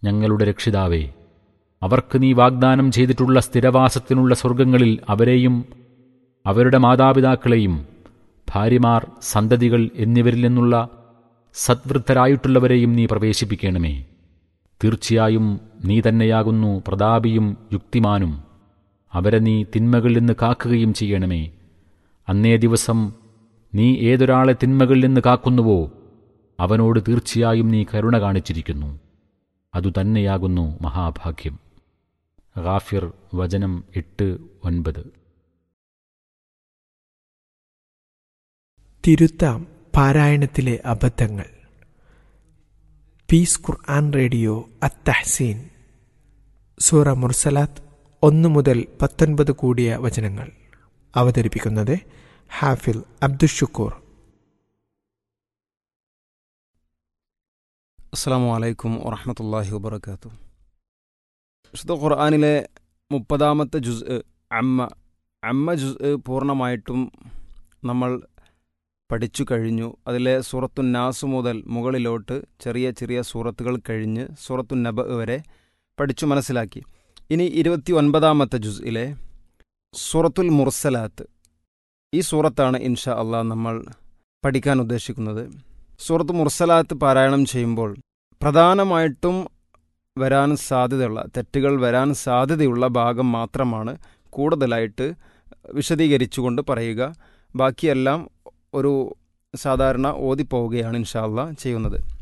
ഞങ്ങളുടെ രക്ഷിതാവേ അവർക്ക് നീ വാഗ്ദാനം ചെയ്തിട്ടുള്ള സ്ഥിരവാസത്തിനുള്ള സ്വർഗങ്ങളിൽ അവരെയും അവരുടെ മാതാപിതാക്കളെയും ഭാര്യമാർ സന്തതികൾ എന്നിവരിൽ നിന്നുള്ള സദ്വൃദ്ധരായിട്ടുള്ളവരെയും നീ പ്രവേശിപ്പിക്കണമേ തീർച്ചയായും നീ തന്നെയാകുന്നു പ്രതാപിയും യുക്തിമാനും അവരെ നീ തിന്മകളിൽ നിന്ന് കാക്കുകയും ചെയ്യണമേ അന്നേ ദിവസം നീ ഏതൊരാളെ തിന്മകളിൽ നിന്ന് കാക്കുന്നുവോ അവനോട് തീർച്ചയായും നീ കരുണ കാണിച്ചിരിക്കുന്നു അതുതന്നെയാകുന്നു മഹാഭാഗ്യം ഗാഫിർ വചനം എട്ട് ഒൻപത് തിരുത്താം പാരായണത്തിലെ അബദ്ധങ്ങൾ പീസ് ഖുർആൻ റേഡിയോ അത്തഹസീൻ സൂറ മുർസലാത്ത് ഒന്ന് മുതൽ പത്തൊൻപത് കൂടിയ വചനങ്ങൾ അവതരിപ്പിക്കുന്നത് ഹാഫിൽ അബ്ദുഷുക്കൂർ അസ്സാം വലൈക്കും വറഹമത്തല്ലാഹി വബർക്കാത്തു വിശുദ്ധ ഖുർആാനിലെ മുപ്പതാമത്തെ ജുസ് അമ്മ അമ്മ ജുസ് പൂർണ്ണമായിട്ടും നമ്മൾ പഠിച്ചു കഴിഞ്ഞു അതിലെ സൂറത്തു നാസ് മുതൽ മുകളിലോട്ട് ചെറിയ ചെറിയ സൂറത്തുകൾ കഴിഞ്ഞ് സൂറത്തു നബ വരെ പഠിച്ചു മനസ്സിലാക്കി ഇനി ഇരുപത്തി ഒൻപതാമത്തെ ജുസിലെ സൂറത്തുൽ മുർസലാത്ത് ഈ സൂറത്താണ് ഇൻഷാ അള്ളാഹ് നമ്മൾ പഠിക്കാൻ ഉദ്ദേശിക്കുന്നത് സൂറത്ത് മുർസലാത്ത് പാരായണം ചെയ്യുമ്പോൾ പ്രധാനമായിട്ടും വരാൻ സാധ്യതയുള്ള തെറ്റുകൾ വരാൻ സാധ്യതയുള്ള ഭാഗം മാത്രമാണ് കൂടുതലായിട്ട് വിശദീകരിച്ചുകൊണ്ട് പറയുക ബാക്കിയെല്ലാം ഒരു സാധാരണ ഓതിപ്പോവുകയാണ് ഇൻഷാല്ല ചെയ്യുന്നത്